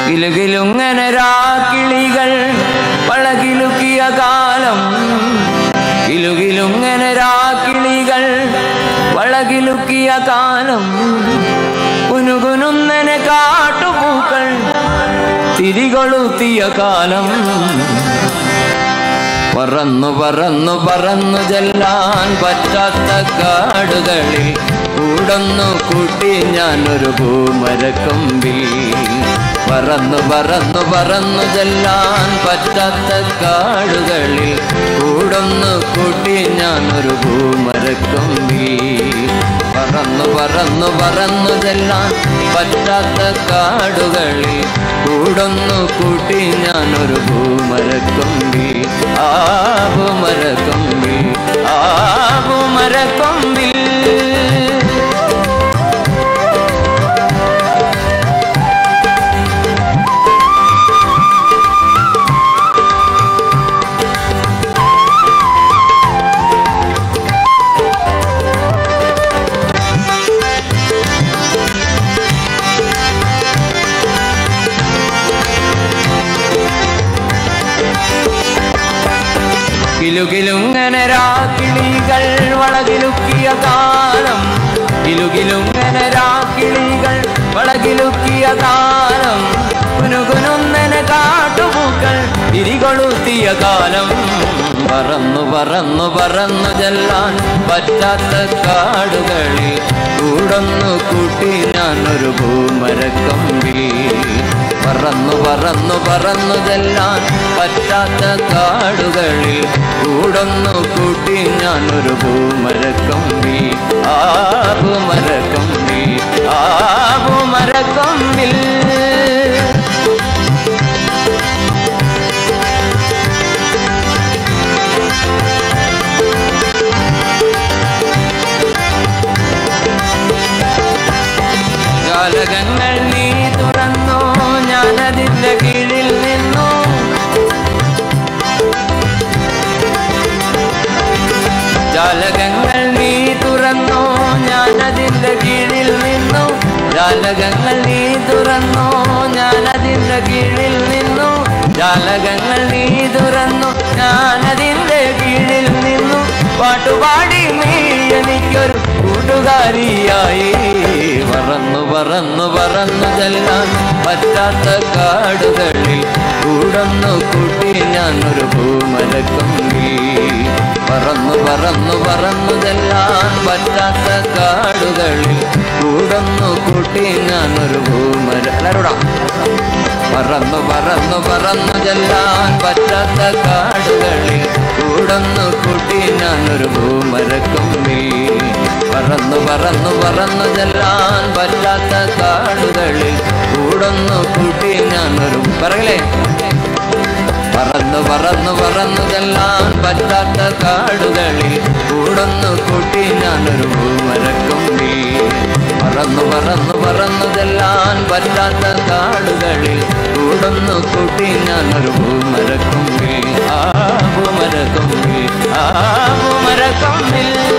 കിലുകിലുങ്ങനെ രാക്കിളികൾ വളകിലുക്കിയ കാലം കിലുകിലുങ്ങനെ രാക്കിളികൾ വളകിലുക്കിയ കാലം കുനുകുനുന്നനെ കാട്ടുപൂക്കൾ തിരികൊളുത്തിയ കാലം പറന്നു പറന്നു പറന്നു ചെല്ലാൻ പറ്റാത്ത കാടുകളിൽ കൂടൊന്നു കൂട്ടി ഞാനൊരു പൂമരക്കൊമ്പിൽ പറന്നു പറന്നു പറന്നു ചെല്ലാൻ പറ്റാത്ത കാടുകളിൽ കൂടൊന്നു കൂട്ടി ഞാനൊരു പൂമരക്കൊമ്പിൽ പറന്നു പറന്നു പറന്നു ചെല്ലാൻ പറ്റാത്ത കാടുകളിൽ കൂടൊന്നു കൂട്ടി ഞാനൊരു ഭൂമരക്കൊമ്പി ആ ഭൂമരക്കൊമ്പി ആ ഭൂമരക്കൊമ്പിൽ കിലുകിലുങ്ങനെ രാക്കിളികൾ വളകിലുക്കിയ കാലം കിലുകിലുങ്ങനെ രാക്കിളികൾ വളകിലുക്കിയ കാലം കുനുകുനുന്നനെ കാട്ടുപൂക്കൾ തിരികൊളുത്തിയ കാലം പറന്നു പറന്നു പറന്നു ചെല്ലാൻ പറ്റാത്ത കാടുകളിൽ കൂടൊന്നു കൂട്ടി ഞാനൊരു ഭൂമരക്കൊമ്പിൽ പറന്നു പറന്നു പറന്നു ചെല്ലാൻ പറ്റാത്ത കാടുകളിൽ കൂടൊന്നു കൂട്ടി ഞാനൊരു ഭൂമരക്കൊമ്പി ആ ഭൂമരക്കൊമ്പി ആ ഭൂമരക്കൊമ്പിൽ ജാലകങ്ങൾ നീ തുറന്നു ഞാനതിൻ്റെ കീഴിൽ നിന്നു ജാലകങ്ങൾ നീ തുറന്നു ഞാനതിൻ്റെ കീഴിൽ നിന്നു ജാലകങ്ങൾ നീ തുറന്നു ഞാനതിൻ്റെ കീഴിൽ നിന്നു ജാലകങ്ങൾ നീ തുറന്നു ഞാനതിൻ്റെ കീഴിൽ നിന്നു പാട്ടുപാടി നീ എനിക്കൊരു കൂട്ടുകാരിയായി പറന്നു പറന്നു പറന്നു ചെല്ലാൻ പറ്റാത്ത കാടുകളിൽ കൂടന്നു കൂട്ടി ഞാനൊരു ഭൂമരക്കൊമ്പി പറന്നു പറന്നു പറന്നു ചെല്ലാൻ പറ്റാത്ത കാടുകളിൽ കൂടന്നു കൂട്ടി ഞാനൊരു ഭൂമര എല്ലാവരോടാ പറന്നു പറന്നു പറന്നു ചെല്ലാൻ പറ്റാത്ത കാടുകളിൽ കൂടന്നു കൂട്ടി ഞാനൊരു ഭൂമരക്കൊമ്പി പറന്നു പറന്നു പറന്നു ചെല്ലാൻ പറ്റാത്ത കാടുകളിൽ കൂടന്നു കൂട്ടി ഞാനൊരു പറയലേ പറന്നു പറന്നു പറന്നു ചെല്ലാൻ പറ്റാത്ത കാടുകളിൽ കൂടൊന്നു കൂട്ടി ഞാനൊരു ഭൂമരക്കൊമ്പി പറന്നു പറന്നു പറന്നു ചെല്ലാൻ പറ്റാത്ത കാടുകളിൽ കൂടൊന്നു കൂട്ടി ഞാനൊരു ഭൂമരക്കൊമ്പി ആ ഭൂമരക്കൊമ്പി ആ ഭൂമരക്കൊമ്പിൽ